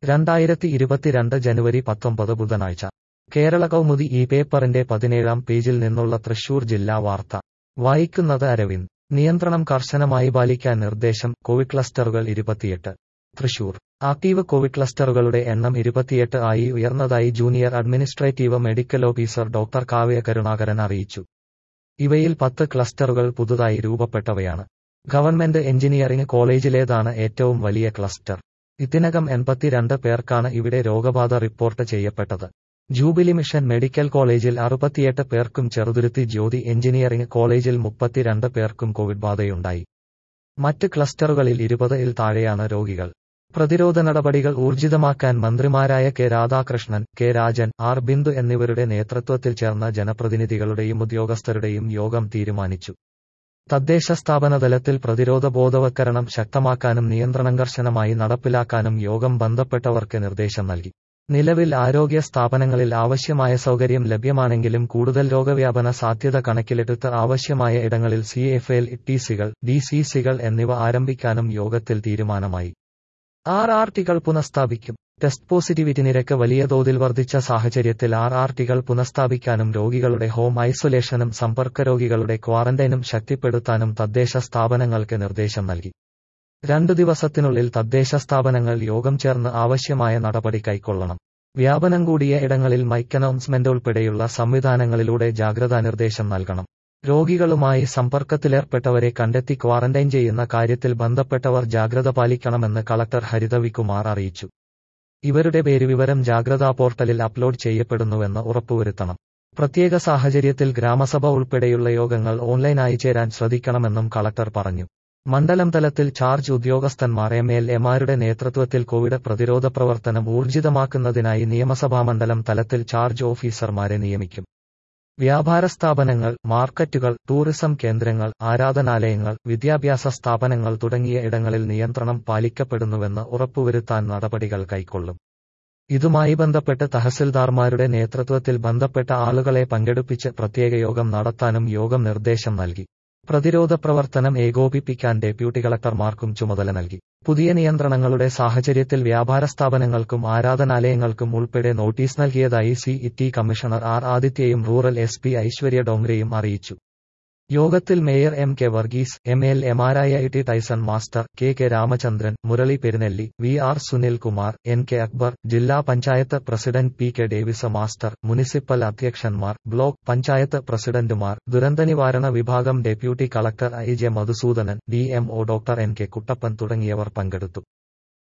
രണ്ടായിരത്തി ഇരുപത്തിരണ്ട് ജനുവരി പത്തൊമ്പത് ബുധനാഴ്ച കേരള കൗമുദി ഈ പേപ്പറിന്റെ പതിനേഴാം പേജിൽ നിന്നുള്ള തൃശൂർ ജില്ലാ വാർത്ത വായിക്കുന്നത് അരവിന്ദ് നിയന്ത്രണം കർശനമായി പാലിക്കാൻ നിർദ്ദേശം കോവിഡ് ക്ലസ്റ്ററുകൾ ഇരുപത്തിയെട്ട് തൃശൂർ ആക്ടീവ് കോവിഡ് ക്ലസ്റ്ററുകളുടെ എണ്ണം ഇരുപത്തിയെട്ട് ആയി ഉയർന്നതായി junior administrative medical officer doctor Kavya Karunakaran അറിയിച്ചു ഇവയിൽ പത്ത് ക്ലസ്റ്ററുകൾ പുതുതായി രൂപപ്പെട്ടവയാണ് ഗവൺമെന്റ് എഞ്ചിനീയറിംഗ് കോളേജിലേതാണ് ഏറ്റവും വലിയ ക്ലസ്റ്റർ ഇതിനകം എൺപത്തിരണ്ട് പേർക്കാണ് ഇവിടെ രോഗബാധ റിപ്പോർട്ട് ചെയ്യപ്പെട്ടത് ജൂബിലി മിഷൻ മെഡിക്കൽ കോളേജിൽ അറുപത്തിയെട്ട് പേർക്കും ചെറുതുരുത്തി ജ്യോതി എഞ്ചിനീയറിംഗ് കോളേജിൽ മുപ്പത്തിരണ്ട് പേർക്കും കോവിഡ് ബാധയുണ്ടായി മറ്റ് ക്ലസ്റ്ററുകളിൽ ഇരുപതിൽ താഴെയാണ് രോഗികൾ പ്രതിരോധ നടപടികൾ ഊർജിതമാക്കാൻ മന്ത്രിമാരായ K Radhakrishnan K Rajan R Bindu എന്നിവരുടെ നേതൃത്വത്തിൽ ചേർന്ന ജനപ്രതിനിധികളുടെയും ഉദ്യോഗസ്ഥരുടെയും യോഗം തീരുമാനിച്ചു തദ്ദേശ സ്ഥാപന തലത്തിൽ പ്രതിരോധ ബോധവൽക്കരണം ശക്തമാക്കാനും നിയന്ത്രണം കർശനമായി നടപ്പിലാക്കാനും യോഗം ബന്ധപ്പെട്ടവർക്ക് നിർദ്ദേശം നൽകി നിലവിൽ ആരോഗ്യ സ്ഥാപനങ്ങളിൽ ആവശ്യമായ സൗകര്യം ലഭ്യമാണെങ്കിലും കൂടുതൽ രോഗവ്യാപന സാധ്യത കണക്കിലെടുത്ത് ആവശ്യമായ ഇടങ്ങളിൽ സി എഫ് എൽ ടി സികൾ ഡി സി സികൾ എന്നിവ ആരംഭിക്കാനും യോഗത്തിൽ തീരുമാനമായി ആർ ആർ ടികൾ പുനഃസ്ഥാപിക്കും ടെസ്റ്റ് പോസിറ്റിവിറ്റി നിരക്ക് വലിയ തോതിൽ വർദ്ധിച്ച സാഹചര്യത്തിൽ ആർ ആർ ടികൾ പുനഃസ്ഥാപിക്കാനും രോഗികളുടെ ഹോം ഐസൊലേഷനും സമ്പർക്ക രോഗികളുടെ ക്വാറന്റൈനും ശക്തിപ്പെടുത്താനും തദ്ദേശ സ്ഥാപനങ്ങൾക്ക് നിർദ്ദേശം നൽകി രണ്ടു ദിവസത്തിനുള്ളിൽ തദ്ദേശ സ്ഥാപനങ്ങൾ യോഗം ചേർന്ന് ആവശ്യമായ നടപടി കൈക്കൊള്ളണം വ്യാപനം കൂടിയ ഇടങ്ങളിൽ മൈക്ക് അനൗൺസ്മെന്റ് ഉൾപ്പെടെയുള്ള സംവിധാനങ്ങളിലൂടെ ജാഗ്രതാ നിർദ്ദേശം നൽകണം രോഗികളുമായി സമ്പർക്കത്തിലേർപ്പെട്ടവരെ കണ്ടെത്തി ക്വാറന്റൈൻ ചെയ്യുന്ന കാര്യത്തിൽ ബന്ധപ്പെട്ടവർ ജാഗ്രത പാലിക്കണമെന്ന് കളക്ടർ ഹരിതവികുമാർ അറിയിച്ചു ഇവരുടെ പേരുവിവരം ജാഗ്രതാ പോർട്ടലിൽ അപ്ലോഡ് ചെയ്യപ്പെടുന്നുവെന്ന് ഉറപ്പുവരുത്തണം പ്രത്യേക സാഹചര്യത്തിൽ ഗ്രാമസഭ ഉൾപ്പെടെയുള്ള യോഗങ്ങൾ ഓൺലൈനായി ചേരാൻ ശ്രദ്ധിക്കണമെന്നും കളക്ടർ പറഞ്ഞു മണ്ഡലം തലത്തിൽ ചാർജ് ഉദ്യോഗസ്ഥന്മാർ എം എൽ എമാരുടെ നേതൃത്വത്തിൽ കോവിഡ് പ്രതിരോധ പ്രവർത്തനം ഊർജിതമാക്കുന്നതിനായി നിയമസഭാ മണ്ഡലം തലത്തിൽ ചാർജ് ഓഫീസർമാരെ നിയമിക്കും വ്യാപാര സ്ഥാപനങ്ങൾ മാർക്കറ്റുകൾ ടൂറിസം കേന്ദ്രങ്ങൾ ആരാധനാലയങ്ങൾ വിദ്യാഭ്യാസ സ്ഥാപനങ്ങൾ തുടങ്ങിയ ഇടങ്ങളിൽ നിയന്ത്രണം പാലിക്കപ്പെടുന്നുവെന്ന് ഉറപ്പുവരുത്താൻ നടപടികൾ കൈക്കൊള്ളും ഇതുമായി ബന്ധപ്പെട്ട് തഹസിൽദാർമാരുടെ നേതൃത്വത്തിൽ ബന്ധപ്പെട്ട ആളുകളെ പങ്കെടുപ്പിച്ച് പ്രത്യേക യോഗം നടത്താനും യോഗം നിർദ്ദേശം നൽകി പ്രതിരോധ പ്രവർത്തനം ഏകോപിപ്പിക്കാൻ ഡെപ്യൂട്ടി കളക്ടർമാർക്കും ചുമതല നൽകി പുതിയ നിയന്ത്രണങ്ങളുടെ സാഹചര്യത്തിൽ വ്യാപാര സ്ഥാപനങ്ങൾക്കും ആരാധനാലയങ്ങൾക്കും ഉൾപ്പെടെ നോട്ടീസ് നൽകിയതായി സി ഇ കമ്മീഷണർ ആർ ആദിത്യയും റൂറൽ എസ് പി ഐശ്വര്യ ഡോങ്രെയും അറിയിച്ചു യോഗത്തിൽ mayor M K Varghese M L എമാരായ E T Tyson master K K Ramachandran Murali Perunelli V R Sunil Kumar N K Akbar ജില്ലാ panchayat president P K Davis master municipal അധ്യക്ഷന്മാർ ബ്ലോക്ക് പഞ്ചായത്ത് പ്രസിഡന്റുമാർ ദുരന്തനിവാരണ വിഭാഗം deputy collector I J Madhusoodanan D M O doctor N K Kuttappan തുടങ്ങിയവർ പങ്കെടുത്തു